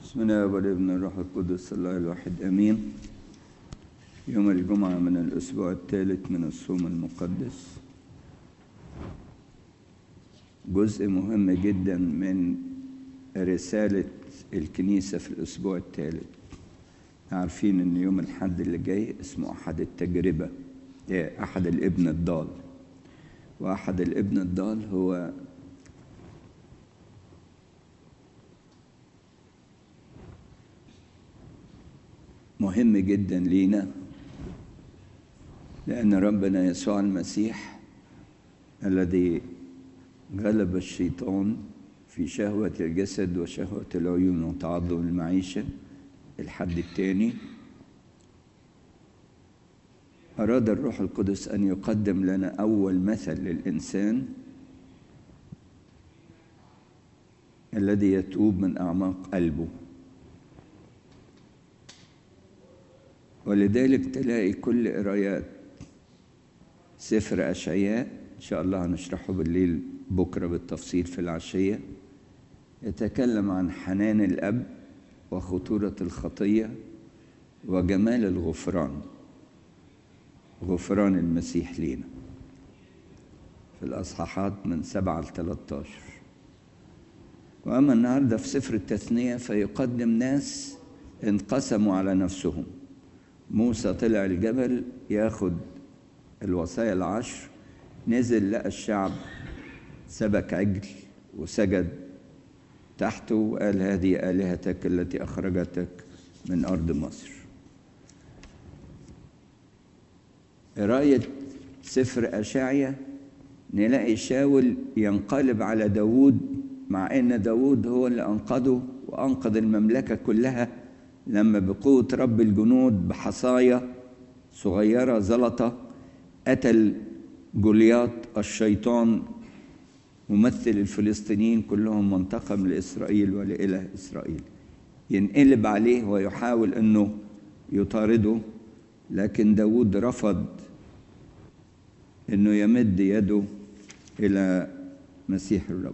بسم الله والابن الروح القدس الله الواحد امين يوم الجمعة من الأسبوع الثالث من الصوم المقدس جزء مهم جدا من رسالة الكنيسة في الأسبوع الثالث عارفين إن يوم الحد اللي جاي اسمه أحد التجربة أحد الابن الضال وأحد الابن الضال هو مهم جدا لينا لأن ربنا يسوع المسيح الذي غلب الشيطان في شهوة الجسد وشهوة العيون وتعظم المعيشة الحد الثاني أراد الروح القدس أن يقدم لنا أول مثل للإنسان الذي يتوب من أعماق قلبه ولذلك تلاقي كل قرايات سفر أشعياء إن شاء الله هنشرحه بالليل بكرة بالتفصيل في العشية يتكلم عن حنان الأب وخطورة الخطية وجمال الغفران غفران المسيح لينا في الأصحاحات من سبعة لثلاثة عشر وأما النهاردة في سفر التثنية فيقدم ناس انقسموا على نفسهم موسى طلع الجبل ياخد الوصايا العشر نزل لقى الشعب سبك عجل وسجد تحته وقال هذه آلهتك التي أخرجتك من أرض مصر قراية سفر أشعية نلاقي شاول ينقلب على داود مع أن داود هو اللي أنقذه وأنقذ المملكة كلها لما بقوة رب الجنود بحصايا صغيرة زلطة قتل جولياط الشيطان ممثل الفلسطينيين كلهم منتقم لإسرائيل ولإله إسرائيل ينقلب عليه ويحاول أنه يطارده لكن داود رفض أنه يمد يده إلى مسيح الرب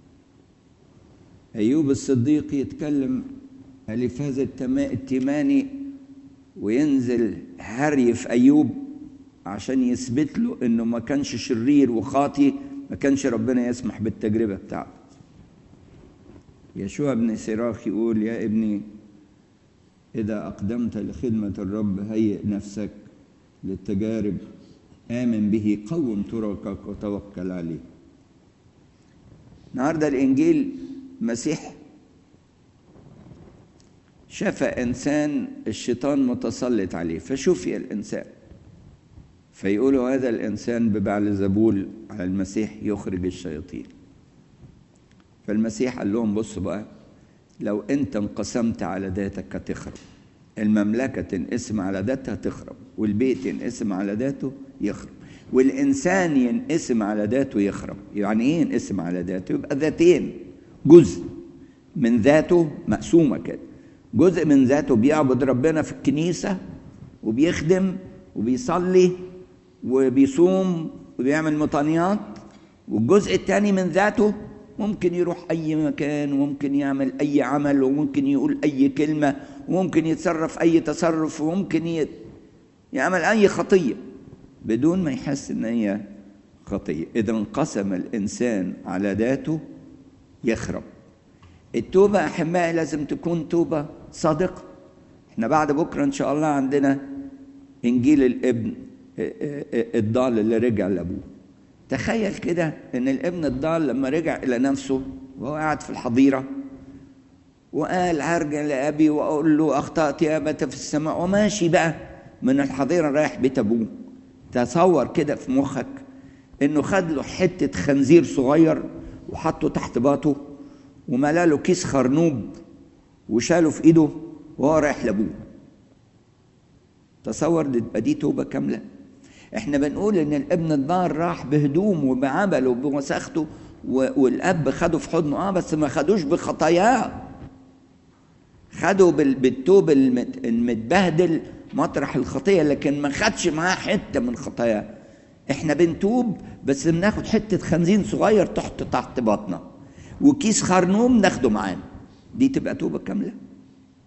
أيوب الصديق يتكلم ألفاز التيماني وينزل هري في أيوب عشان يثبت له إنه ما كانش شرير وخاطي ما كانش ربنا يسمح بالتجربة بتاعته يشوع بن سراخ يقول يا ابني إذا أقدمت لخدمة الرب هيئ نفسك للتجارب آمن به قوم تركك وتوكل عليه النهارده الإنجيل مسيح شاف إنسان الشيطان متسلط عليه فشوفي الإنسان فيقولوا هذا الإنسان ببعل زبول على المسيح يخرج الشياطين فالمسيح قال لهم بصوا بقى لو أنت انقسمت على ذاتك هتخرب المملكة تنقسم على ذاتها تخرب والبيت ينقسم على ذاته يخرب والإنسان ينقسم على ذاته يخرب يعني إيه ينقسم على ذاته يبقى ذاتين جزء من ذاته مقسومة كده جزء من ذاته بيعبد ربنا في الكنيسة وبيخدم وبيصلي وبيصوم وبيعمل مطانيات والجزء الثاني من ذاته ممكن يروح أي مكان وممكن يعمل أي عمل وممكن يقول أي كلمة وممكن يتصرف أي تصرف وممكن يعمل أي خطية بدون ما يحس إن هي خطية إذا انقسم الإنسان على ذاته يخرب التوبة أحبائي لازم تكون توبة صادقة احنا بعد بكرة إن شاء الله عندنا إنجيل الابن الضال اللي رجع لأبوه تخيل كده إن الابن الضال لما رجع إلى نفسه وهو قاعد في الحظيرة وقال هرجع لأبي وأقول له أخطأت يا أبت في السماء وماشي بقى من الحظيرة رايح بيت أبوه تصور كده في مخك إنه خد له حتة خنزير صغير وحطه تحت باطه وملا له كيس خرنوب وشاله في ايده وهو رايح لابوه تصور تبقى دي توبه كامله احنا بنقول ان الابن الضار راح بهدومه وبعمله وبوساخته والاب خده في حضنه اه بس ما خدوش بخطاياه خده بالتوب المتبهدل مطرح الخطيه لكن ما خدش معاه حته من خطاياه احنا بنتوب بس بناخد حته خنزير صغير تحت تحت بطننا وكيس خرنوم ناخده معانا دي تبقى توبه كامله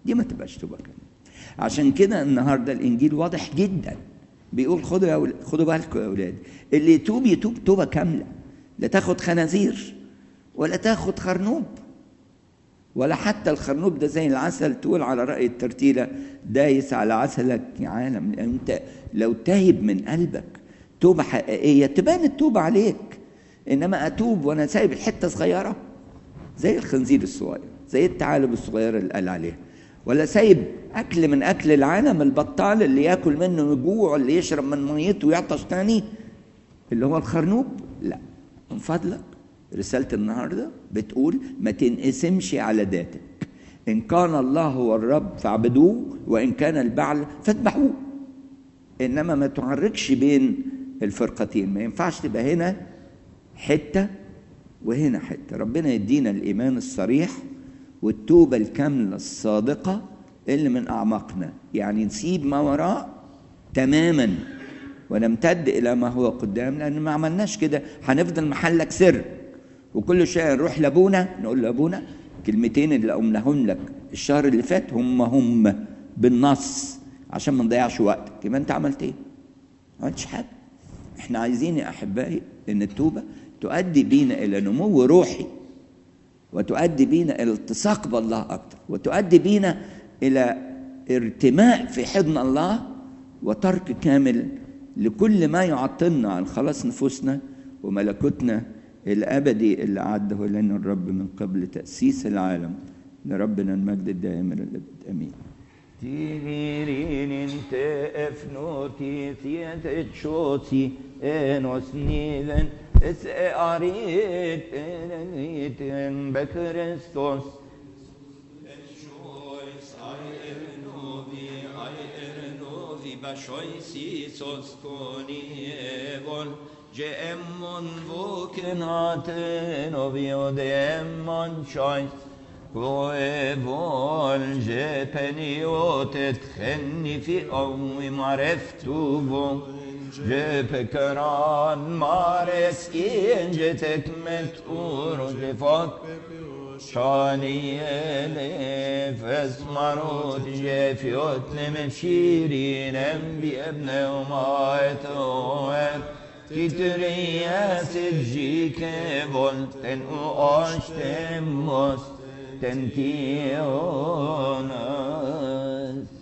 دي ما تبقاش توبه كامله عشان كده النهارده الانجيل واضح جدا بيقول خدوا يا أول... خدوا بالكم يا اولاد اللي يتوب يتوب توبه كامله لا تاخد خنازير ولا تاخد خرنوب ولا حتى الخرنوب ده زي العسل تقول على رأي الترتيلة دايس على عسلك يا عالم انت لو تايب من قلبك توبة حقيقية تبان التوبة عليك انما اتوب وانا سايب الحتة صغيرة زي الخنزير الصغير زي الثعالب الصغيرة اللي قال عليها ولا سايب اكل من اكل العالم البطال اللي ياكل منه يجوع اللي يشرب من ميته ويعطش تاني اللي هو الخرنوب لا من فضلك رسالة النهاردة بتقول ما تنقسمش على ذاتك إن كان الله هو الرب فاعبدوه وإن كان البعل فاتبعوه إنما ما تعركش بين الفرقتين ما ينفعش تبقى هنا حتة وهنا حتة ربنا يدينا الإيمان الصريح والتوبة الكاملة الصادقة اللي من أعماقنا يعني نسيب ما وراء تماما ونمتد إلى ما هو قدام لأن ما عملناش كده هنفضل محلك سر وكل شويه نروح لابونا نقول له ابونا كلمتين اللي قمناهم لك الشهر اللي فات هم هم بالنص عشان ما نضيعش وقتك يبقى انت عملت ايه؟ ما عملتش حاجه احنا عايزين يا احبائي ان التوبه تؤدي بينا الى نمو روحي وتؤدي بينا الى التصاق بالله اكتر وتؤدي بينا الى ارتماء في حضن الله وترك كامل لكل ما يعطلنا عن خلاص نفوسنا وملكوتنا الأبدي اللي أعده لنا الرب من قبل تأسيس العالم لربنا المجد الدائم إلى الأبد آمين Tirin inte efnoti tietet shoti enos niven es arit en bekristos Bashoisi soskoni evol Gemon voken haten of yodemon choice Gloevol je peniotet khenni fi awi mareftuvo Je pekaran mares injetek met ur je fot شاني نفس مرود جافيوت لمشيرين بأبن ومايت وات تتريا سجيك بولتن واشتموس تنتيونس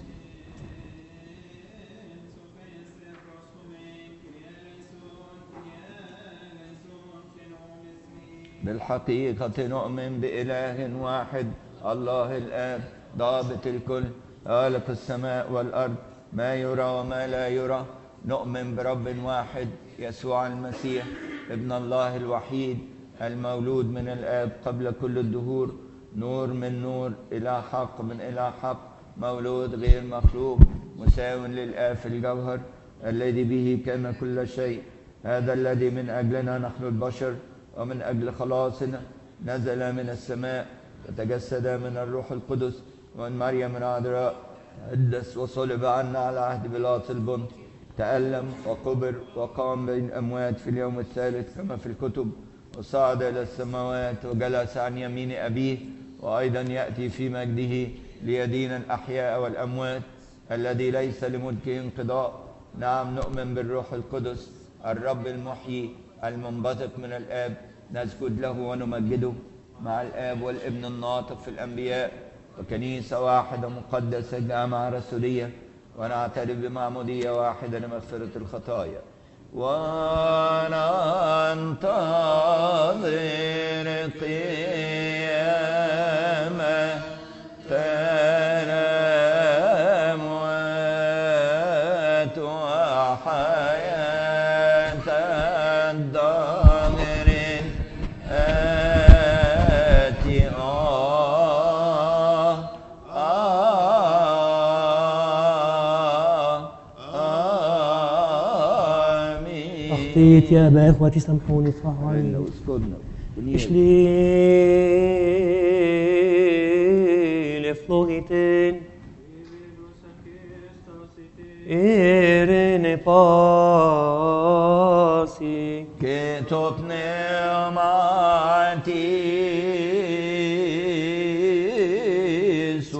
بالحقيقة نؤمن بإله واحد الله الآب ضابط الكل خالق السماء والأرض ما يرى وما لا يرى نؤمن برب واحد يسوع المسيح ابن الله الوحيد المولود من الآب قبل كل الدهور نور من نور إلى حق من إلى حق مولود غير مخلوق مساو للآب في الجوهر الذي به كان كل شيء هذا الذي من أجلنا نحن البشر ومن أجل خلاصنا نزل من السماء وتجسد من الروح القدس ومن مريم العذراء تقدس وصلب عنا على عهد بلاط البنط تألم وقبر وقام بين الأموات في اليوم الثالث كما في الكتب وصعد إلى السماوات وجلس عن يمين أبيه وأيضا يأتي في مجده ليدين الأحياء والأموات الذي ليس لملكه انقضاء نعم نؤمن بالروح القدس الرب المحيي المنبثق من الآب نسجد له ونمجده مع الآب والابن الناطق في الأنبياء وكنيسة واحدة مقدسة جامعة رسولية ونعترف بمعمودية واحدة لمغفرة الخطايا وننتظر قيامة الأموات وحياة الدهر الآتي آه آه آمين أخطيت يا أبا إخوتي سامحوني اصفحوا إلا عني واسكتنا Ishli flogiten Erene pa